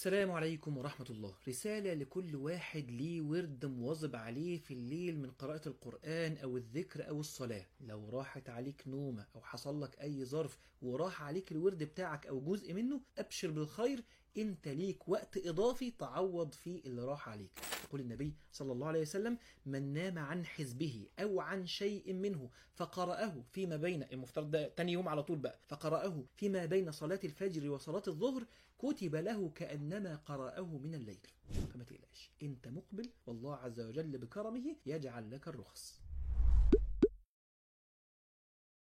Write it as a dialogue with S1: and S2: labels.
S1: السلام عليكم ورحمة الله رسالة لكل واحد ليه ورد مواظب عليه في الليل من قراءة القرآن أو الذكر أو الصلاة لو راحت عليك نومة أو حصل لك أي ظرف وراح عليك الورد بتاعك أو جزء منه أبشر بالخير انت ليك وقت اضافي تعوض فيه اللي راح عليك يقول النبي صلى الله عليه وسلم من نام عن حزبه او عن شيء منه فقرأه فيما بين المفترض ده تاني يوم على طول بقى فقرأه فيما بين صلاة الفجر وصلاة الظهر كتب له كأنما قرأه من الليل فما تقلقش انت مقبل والله عز وجل بكرمه يجعل لك الرخص